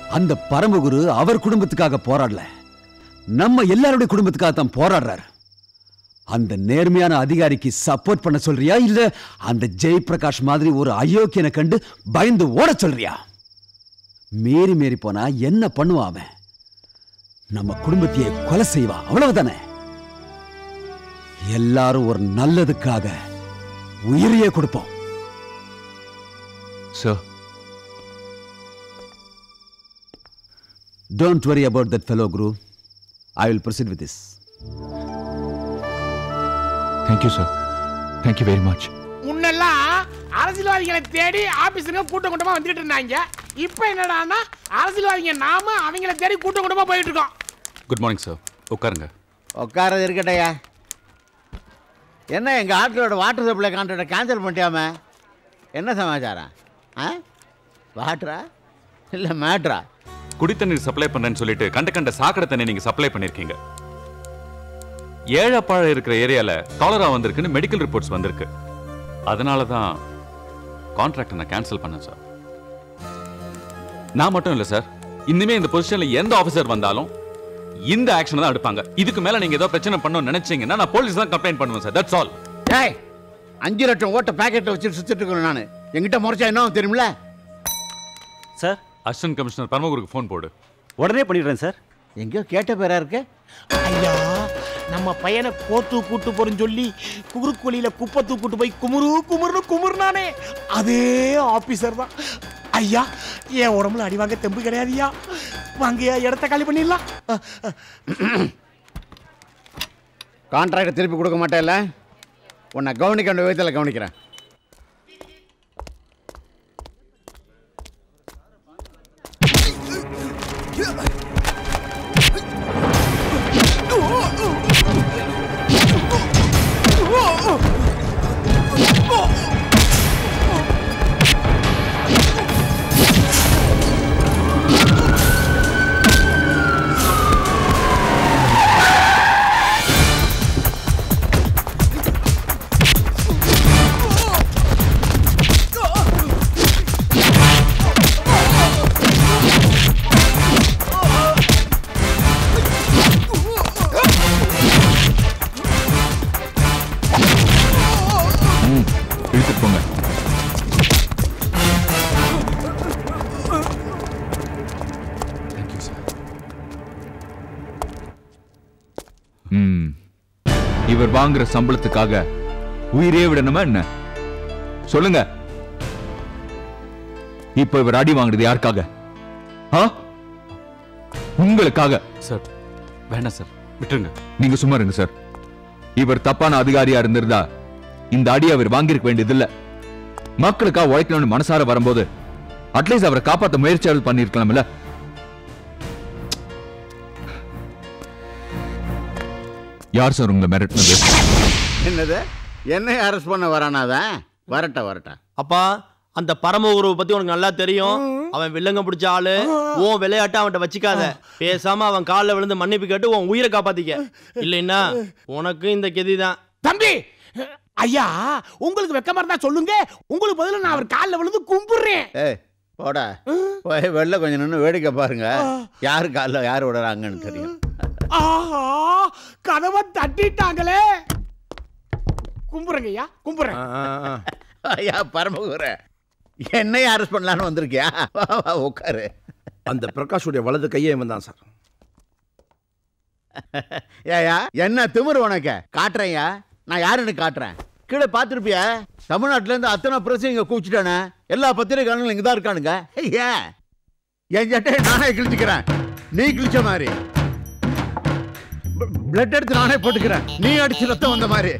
அந்த பரமகுரு அவர் குடும்பத்துக்காக போராடல நம்ம எல்லாருடைய குடும்பத்துக்காக தான் போராடுறாரு அந்த நேர்மையான அதிகாரிக்கு சப்போர்ட் பண்ண சொல்றியா இல்ல அந்த ஜெய் பிரகாஷ் மாதிரி ஒரு அயோக்கியனை கண்டு பயந்து ஓட சொல்றியா மீறி மீறி போனா என்ன பண்ணுவான் அவன் நம்ம குடும்பத்தையே கொலை செய்வான் அவ்வளவுதானே எல்லாரும் ஒரு நல்லதுக்காக உயிரையே கொடுப்போம் sir Don't worry about that fellow, Guru. I will proceed with this. Thank you sir thank you very much முன்னெல்லாம் அரசியல்வாதிகளை தேடி ஆபீஸுங்க கூட்டம் கூட்டமா வந்துட்டு இருந்தாங்க இப்போ என்னடான்னா அரசியல்வாதிங்க நாம அவங்கள தேடி கூட்டம் கூட்டமா போயிட்டு இருக்கோம் குட் மார்னிங் சார் உட்காருங்க உட்காரது இருக்கட்டையா என்ன எங்கள் ஆட்டோட வாட்டர் சப்ளை கான்ட்ராக்டை கேன்சல் பண்ணிட்டியாம என்ன சமாச்சாரம் ஆ வாட்டரா இல்லை மேட்ரா குடித்தண்ணீர் சப்ளை பண்றேன்னு சொல்லிட்டு கண்ட கண்ட சாக்கடை தண்ணி நீங்க சப்ளை பண்ணிருக்கீங்க ஏழப்பாழ இருக்கிற ஏரியால காலரா வந்திருக்குன்னு மெடிக்கல் ரிப்போர்ட்ஸ் வந்திருக்கு அதனால தான் கான்ட்ராக்டை நான் கேன்சல் பண்ணேன் சார் நான் மட்டும் இல்ல சார் இனிமே இந்த பொசிஷன்ல எந்த ஆபீசர் வந்தாலும் இந்த ஆக்ஷன் தான் எடுப்பாங்க இதுக்கு மேல நீங்க ஏதோ பிரச்சனை பண்ணணும்னு நினைச்சீங்கன்னா நான் போலீஸ் தான் கம்ப்ளைண்ட் பண்ணுவேன் சார் தட்ஸ் ஆல் ஏய் அஞ்சு லட்சம் ஓட்ட பேக்கெட்டில் வச்சுட்டு சுற்றிட்டு இருக்கணும் நான் எங்கிட்ட முறைச்சா என்ன ஆகும் தெரியுமில சார் அசிஸ்டன்ட் கமிஷனர் பரமகுருக்கு ஃபோன் போடு உடனே பண்ணிடுறேன் சார் எங்கேயோ கேட்ட பேரா இருக்கு ஐயா நம்ம பையனை கோத்து கூட்டு போறேன்னு சொல்லி குறுக்குழியில குப்பை தூக்கிட்டு போய் குமுறு குமுறுன்னு குமுறுனானே அதே ஆபீசர் தான் ஐயா என் உடம்புல அடி வாங்க தெம்பு கிடையாதுயா வாங்கயா இடத்த காலி பண்ணிடலாம் கான்ட்ராக்டை திருப்பி கொடுக்க மாட்டேல்ல உன்னை கவனிக்க வேண்டிய விதத்தில் கவனிக்கிறேன் ம் இழுத்துட்டு போங்க தேங்க்யூ சார் ம் இவர் வாங்குற சம்பளத்துக்காக உயிரே விடணுமா என்ன சொல்லுங்க இப்ப இவர் அடி வாங்குறது யாருக்காக ஆ? உங்களுக்காக சார் வேண்டாம் சார் விட்டுருங்க நீங்க சும்மா இருங்க சார் இவர் தப்பான அதிகாரியா இருந்திருந்தா இந்த அடி அவர் வாங்கியிருக்க வேண்டியதில்ல மக்களுக்கா உழைக்கணும்னு மனசார வரும்போது அட்லீஸ்ட் அவரை காப்பாத்த முயற்சியாவது பண்ணிருக்கலாம்ல யார் சார் உங்களை மிரட்டினது என்னது என்னை அரெஸ்ட் பண்ண வரானாதான் வரட்ட வரட்ட அப்பா அந்த பரம உறவை பத்தி உனக்கு நல்லா தெரியும் அவன் வில்லங்க பிடிச்ச ஆளு உன் விளையாட்ட அவன்கிட்ட வச்சுக்காத பேசாம அவன் காலில் விழுந்து மன்னிப்பு கேட்டு உன் உயிரை காப்பாத்திக்க இல்லைன்னா உனக்கு இந்த கெதி தான் தம்பி ஐயா உங்களுக்கு வெக்கமா இருந்தா சொல்லுங்க உங்களுக்கு பதிலா நான் அவர் காலில் விழுந்து கும்பிடுறேன் ஏய் போடா போய் வெளில கொஞ்சம் நின்று வேடிக்கை பாருங்க யாரு காலில் யார் விடுறாங்கன்னு தெரியும் ஆஹா கதவை தட்டிட்டாங்களே கும்புறங்க ஐயா கும்புறேன் ஐயா பரமகுர என்னையும் அரெஸ்ட் பண்ணலான்னு வந்திருக்கியா வா, வா, உட்காரு அந்த பிரகாஷுடைய வலது கையே இவன் தான் சார் ஏயா என்ன திமிரு உனக்கு காட்டுறேன்யா நான் யாருன்னு காட்டுறேன் கீழே பார்த்துருப்பியா தமிழ்நாட்டுல இருந்து அத்தனை பிரஸ் இங்க கூப்பிச்சுட்டானே எல்லா பத்திரிகைகளும் இங்க தான் இருக்கானுங்க ஏன் என் சட்டையை நானே கிழிச்சுக்கிறேன் நீ கிழிச்ச மாதிரி பிளட் எடுத்து நானே போட்டுக்கிறேன் நீ அடிச்சு ரத்தம் வந்த மாதிரி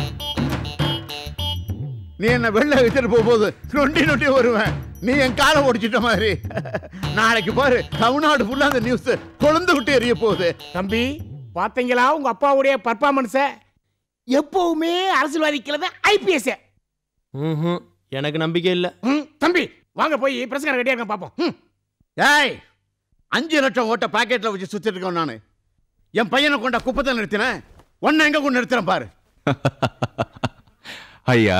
நீ என்ன வெளில எடுத்துட்டு போகும்போது நொண்டி நொண்டி வருவேன் நீ என் காலை ஒடிச்சிட்ட மாதிரி நாளைக்கு பாரு தமிழ்நாடு ஃபுல்லா அந்த நியூஸ் கொழுந்து விட்டு எரிய போகுது தம்பி பாத்தீங்களா உங்க அப்பாவுடைய பர்ஃபார்மன்ஸ எப்பவுமே அரசியல்வாதிக்கிறது ஐபிஎஸ் ம்ஹும். எனக்கு நம்பிக்கை இல்லை தம்பி வாங்க போய் பிரசங்கர் ரெடியா இருக்க பாப்போம் ம். ஏய் அஞ்சு லட்சம் ஓட்ட பாக்கெட்ல வச்சு சுத்திட்டு இருக்கோம் நானு என் பையனை கொண்ட குப்பத்தை நிறுத்தினேன் உன்னை எங்க கொண்டு நிறுத்துறேன் பாரு ஐயா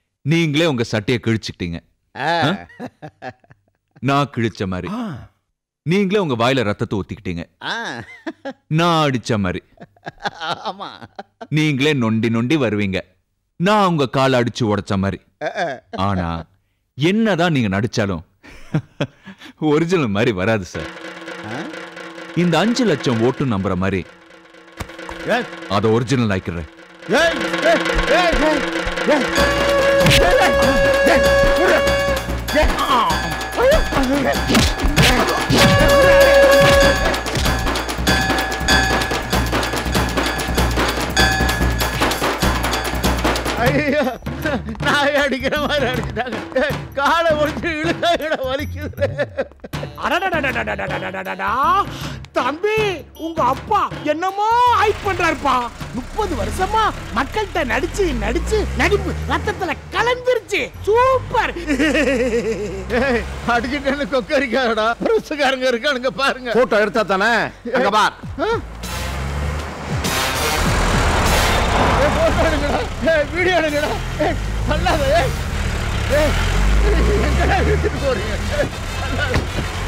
நீங்களே உங்க சட்டையை கிழிச்சுக்கிட்டீங்க ஆ. ஆ? நான் கிழிச்ச மாதிரி நீங்களே உங்க வாயில ரத்தத்தை ஊத்திக்கிட்டீங்க ஆ, நான் அடிச்ச மாதிரி ஆமா நீங்களே நொண்டி நொண்டி வருவீங்க நான் உங்க காலை அடிச்சு உடைச்ச மாதிரி ஆனா என்னதான் நீங்க நடிச்சாலும் ஒரிஜினல் மாதிரி வராது சார் ஆ? இந்த அஞ்சு லட்சம் ஓட்டு நம்புற மாதிரி ஏய், அதை ஒரிஜினல் ஆக்கிடுறேன் ஏய், ஏய், ஏய், ஏய், ஏய். ஏய், ஏய், ஏய், விடு. ஏய். ஐயோ நாய் அடிக்கிற மாதிரி அடிச்சிட்டாங்க ஏய், காலை ஒடிச்சு இழுக்க இட வலிக்குது அடடடடடடடடடடடா. தம்பி உங்க அப்பா என்னமோ ஆக்ட் பண்றாருப்பா முப்பது வருஷமா மக்கள்கிட்ட நடிச்சு நடிச்சு நடிப்பு ரத்தத்துல கலந்துருச்சு சூப்பர் ஏய், அடிச்சிட்டேன்னு கொக்கரிக்காரடா பிரசுக்காரங்க இருக்கானுங்க பாருங்க போட்டோ எடுத்தா தானே அங்க பார் ஏய், photo எடுங்கடா. ஏய், வீடியோ எடுங்கடா. ஏய், தள்ளாத, ஏய். ஏய், எங்கடா இழுத்துட்டு போறீங்க? ஏய், தள்ளாத.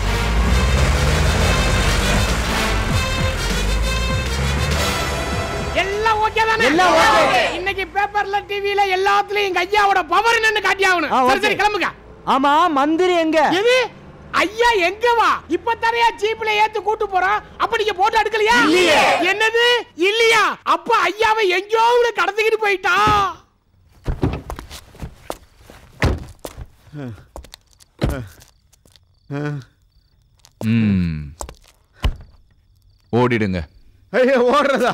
எல்லாம் ஓகே தானே எல்லாம் ஓகே இன்னைக்கு பேப்பர்ல டிவில எல்லாத்துலயும் எங்க ஐயாவோட பவர் என்னன்னு காட்டியாகணும் சரி சரி கிளம்புங்க ஆமா மந்திரி எங்க எது ஐயா எங்க வா இப்ப தரையா ஜீப்ல ஏத்து கூட்டு போறோம் அப்ப நீங்க போட்டோ எடுக்கலையா என்னது இல்லையா அப்ப ஐயாவை எங்கேயோ உள்ள கடத்திக்கிட்டு போயிட்டா ம். ஓடிடுங்க ஐயோ, ஓடுறதா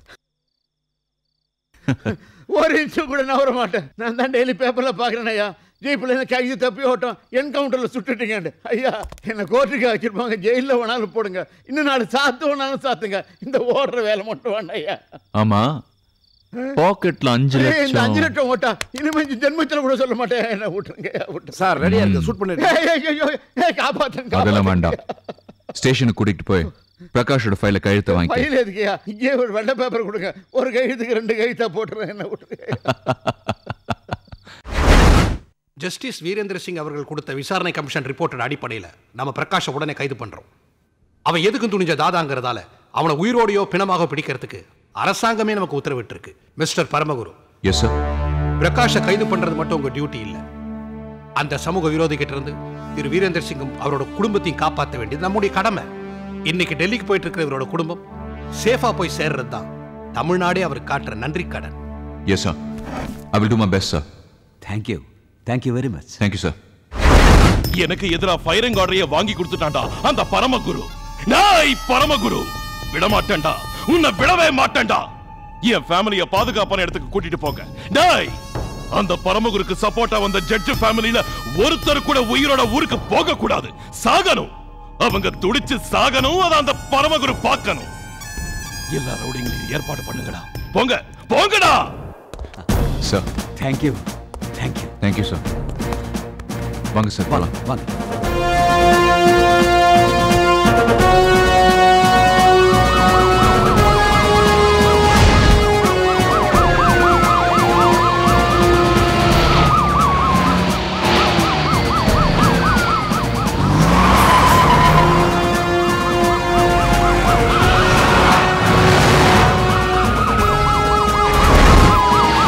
ஒரு இன்ச்சு கூட நவர மாட்டேன் நான் தான் டெய்லி பேப்பர்ல பாக்குறேன் ஐயா ஜீப்ல இருந்து கைது தப்பி ஓட்டம் என்கவுண்டர்ல சுட்டுட்டீங்க ஐயா என்ன கோர்ட்டுக்கு வச்சிருப்பாங்க ஜெயில வேணாலும் போடுங்க இன்னும் நாலு சாத்து வேணாலும் சாத்துங்க இந்த ஓடுற வேலை மட்டும் வேண்டாம் ஐயா ஆமா பாக்கெட்ல அஞ்சு ஏய், இந்த அஞ்சு லட்சம் லட்சம் ஓட்டா இனிமே இந்த ஜென்மத்துல கூட சொல்ல மாட்டேன் என்ன விட்டுருங்க ஐயா, விட்டுருங்க சார் ரெடியா இருக்கு ஷூட் பண்ணிட்டு ஏய், ஏய், ஐயோ, ஏய், காப்பாத்துங்க அதெல்லாம் காப்பாத்துங்க. வேண்டாம் ஸ்டேஷனுக்கு கூட்டிட்டு போய் பிரகாஷோட ஃபைல கழுத்தை வாங்கி ஃபைல் எதுக்குயா இங்கே ஒரு வெள்ளை பேப்பர் கொடுங்க ஒரு கையெழுத்துக்கு ரெண்டு கையெழுத்தா போட்டுறேன் என்ன விட்டுருங்க ஜஸ்டிஸ் வீரேந்திர சிங் அவர்கள் கொடுத்த விசாரணை கமிஷன் ரிப்போர்ட்டோட அடிப்படையில் நம்ம பிரகாஷை உடனே கைது பண்றோம் அவன் எதுக்கும் துணிஞ்ச தாதாங்கிறதால அவனை உயிரோடையோ பிணமாக பிடிக்கிறதுக்கு அரசாங்கமே நமக்கு உத்தரவிட்டிருக்கு மிஸ்டர் பரமகுரு எஸ் சார் பிரகாஷை கைது பண்றது மட்டும் உங்க டியூட்டி இல்ல அந்த சமூக விரோதி கிட்ட இருந்து திரு வீரேந்திர சிங்கும் அவரோட குடும்பத்தையும் காப்பாற்ற வேண்டியது நம்முடைய கடமை இன்னைக்கு டெல்லிக்கு போயிட்டு இருக்கிற இவரோட குடும்பம் சேஃபா போய் சேர்றது தான் தமிழ்நாடே அவர் காட்டுற நன்றி கடன் yes sir I will do my best sir thank you thank you very much thank you sir எனக்கு எதிரா ஃபயரிங் ஆர்டரைய வாங்கி கொடுத்துட்டான்டா அந்த பரமகுரு நாய் பரமகுரு விடமாட்டேன்டா உன்னை விடவே மாட்டேன்டா என் ஃபேமிலிய பாதுகாப்பான இடத்துக்கு கூட்டிட்டு போங்க நாய் அந்த பரமகுருக்கு சப்போர்ட்டா வந்த ஜட்ஜ் ஃபேமிலில ஒருத்தர் கூட உயிரோட ஊருக்கு போக கூடாது சாகணும் அவங்க துடிச்சு சாகணும் அத அந்த பரமகுரு பார்க்கணும் எல்லா ரவுடிங்களையும் ஏற்பாடு பண்ணுங்கடா போங்க போங்கடா sir thank you thank you thank you sir வாங்க சார் போலாம் வாங்க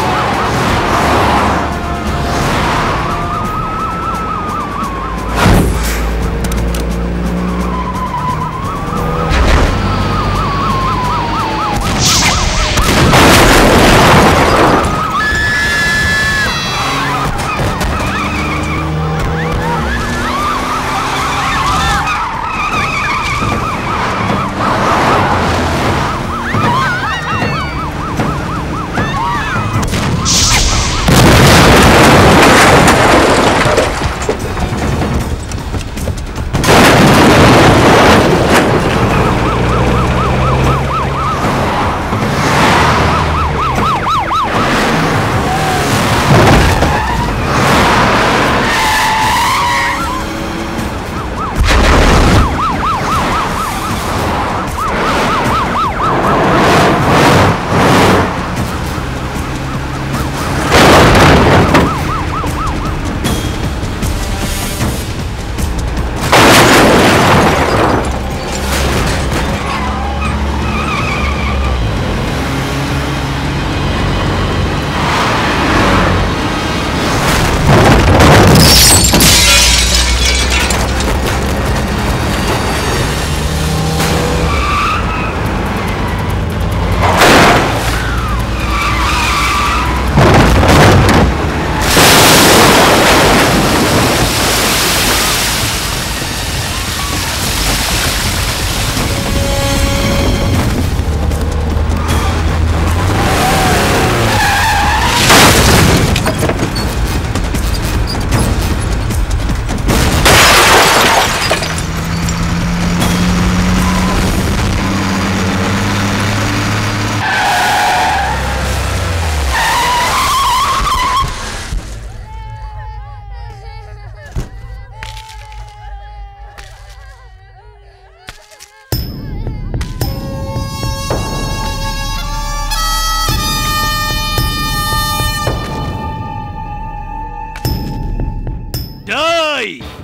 ஆ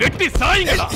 வெட்டி சாயுங்களா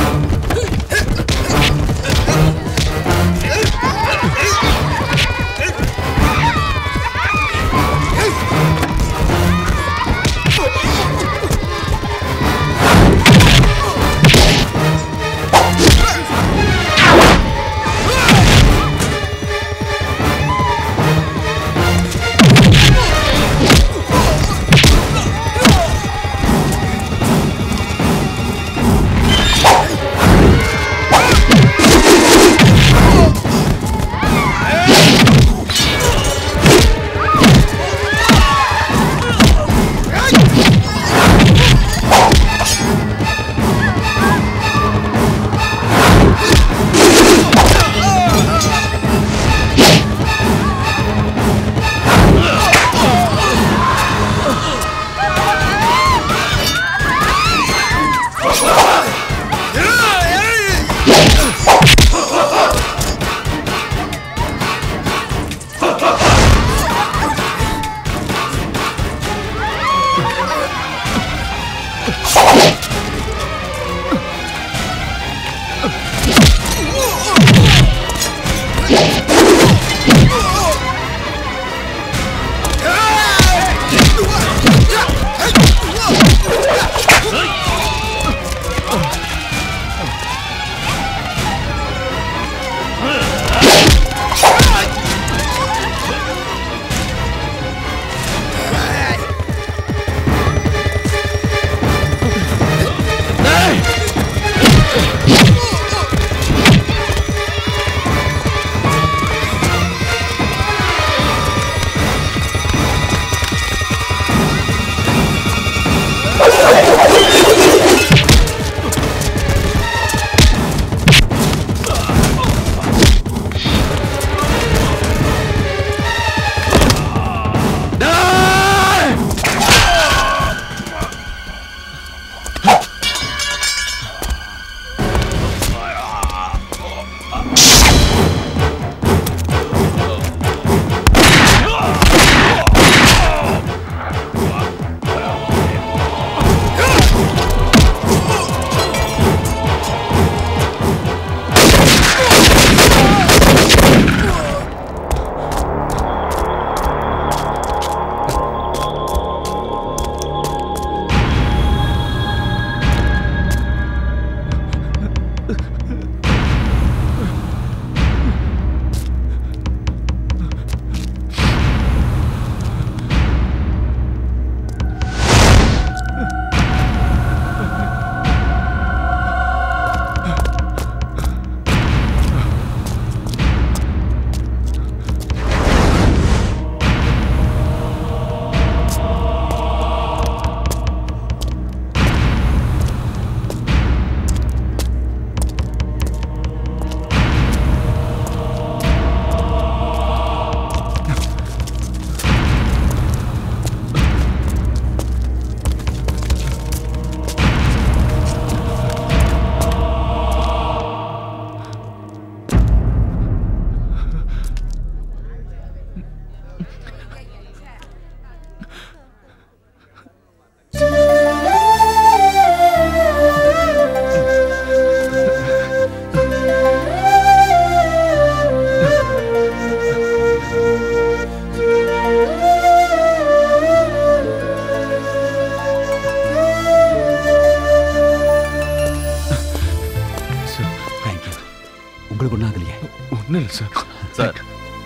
உங்களுக்கு ஒன்றும் ஆகலையே ஒன்றும் இல்லை சார் சார்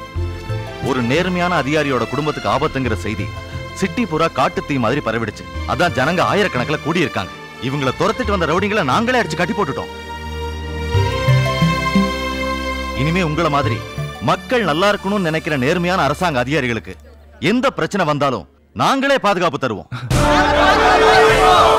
ஒரு நேர்மையான அதிகாரியோட குடும்பத்துக்கு ஆபத்துங்கிற செய்தி சிட்டி பூரா காட்டு தீ மாதிரி பரவிடுச்சு அதான் ஜனங்க ஆயிரக்கணக்கில் கூடி இருக்காங்க இவங்களை துரத்திட்டு வந்த ரவுடிங்களை நாங்களே அடிச்சு கட்டி போட்டுட்டோம் இனிமே உங்கள மாதிரி மக்கள் நல்லா இருக்கணும்னு நினைக்கிற நேர்மையான அரசாங்க அதிகாரிகளுக்கு எந்த பிரச்சனை வந்தாலும் நாங்களே பாதுகாப்பு தருவோம்